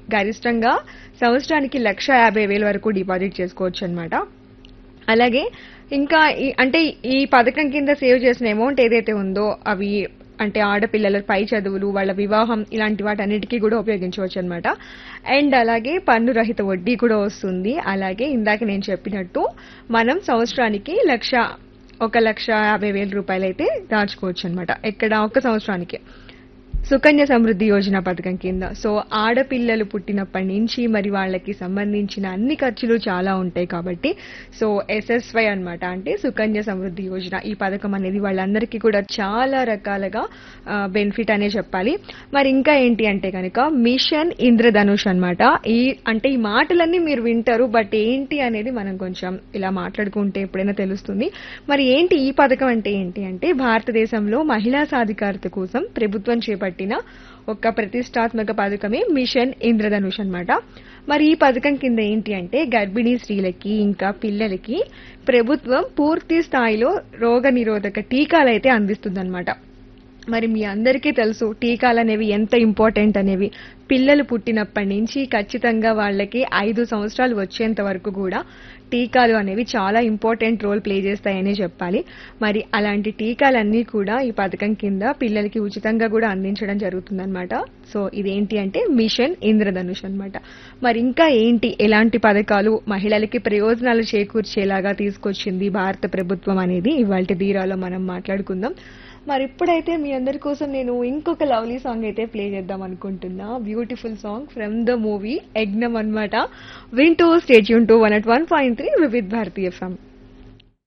గరిష్టంగా సంవత్సరానికి లక్ష యాభై వేల వరకు డిపాజిట్ చేసుకోవచ్చు అనమాట అలాగే ఇంకా ఈ- అంటే ఈ పథకం కింద సేవ్ చేసిన అమౌంట్ ఏదైతే ఉందో అవి అంటే ఆడపిల్లల పై చదువులు వాళ్ళ వివాహం ఇలాంటి వాటన్నిటికీ కూడా ఉపయోగించవచ్చు అనమాట అండ్ అలాగే పన్ను రహిత వడ్డీ కూడా వస్తుంది అలాగే ఇందాక నేను చెప్పినట్టు మనం సంవత్సరానికి లక్ష ఒక లక్ష యాభై వేల రూపాయలు అయితే దాచుకోవచ్చు అనమాట ఎక్కడ ఒక సంవత్సరానికి సుకన్య సమృద్ధి యోజన పథకం కింద సో ఆడపిల్లలు పుట్టినప్పటి నుంచి మరి వాళ్ళకి సంబంధించిన అన్ని ఖర్చులు చాలా ఉంటాయి కాబట్టి సో ఎస్ఎస్వై అన్నమాట అంటే సుకన్య సమృద్ధి యోజన ఈ పథకం అనేది వాళ్ళందరికీ కూడా చాలా రకాలుగా బెనిఫిట్ అనే చెప్పాలి మరి ఇంకా ఏంటి అంటే కనుక మిషన్ ఇంద్రధనుష్ అన్నమాట ఈ అంటే ఈ మాటలన్నీ మీరు వింటారు బట్ ఏంటి అనేది మనం కొంచెం ఇలా మాట్లాడుకుంటే ఎప్పుడైనా తెలుస్తుంది మరి ఏంటి ఈ పథకం అంటే ఏంటి అంటే భారతదేశంలో మహిళా సాధికారత కోసం ప్రభుత్వం చేపట్టిన ఒక ప్రతిష్టాత్మక పథకమే మిషన్ ఇంద్రధనుష్ అన్నమాట మరి ఈ పథకం కింద ఏంటి అంటే గర్భిణీ స్త్రీలకి ఇంకా పిల్లలకి ప్రభుత్వం పూర్తి స్థాయిలో రోగ నిరోధక టీకాలు అయితే అందిస్తుందన్నమాట మరి మీ అందరికీ తెలుసు టీకాలు అనేవి ఎంత ఇంపార్టెంట్ అనేవి పిల్లలు పుట్టినప్పటి నుంచి ఖచ్చితంగా వాళ్ళకి ఐదు సంవత్సరాలు వచ్చేంత వరకు కూడా టీకాలు అనేవి చాలా ఇంపార్టెంట్ రోల్ ప్లే చేస్తాయనే చెప్పాలి మరి అలాంటి టీకాలన్నీ కూడా ఈ పథకం కింద పిల్లలకి ఉచితంగా కూడా అందించడం జరుగుతుందన్నమాట సో ఇదేంటి అంటే మిషన్ ఇంద్రధనుష్ అన్నమాట మరి ఇంకా ఏంటి ఎలాంటి పథకాలు మహిళలకి ప్రయోజనాలు చేకూర్చేలాగా తీసుకొచ్చింది భారత ప్రభుత్వం అనేది ఇవాళ ధీరాలో మనం మాట్లాడుకుందాం మరి ఇప్పుడైతే మీ అందరి కోసం నేను ఇంకొక లవ్లీ సాంగ్ అయితే ప్లే చేద్దాం అనుకుంటున్నా beautiful song from the movie Yagnam అన్నమాట వింటూ stay tune to one at one point three Vividh Bharatiya FM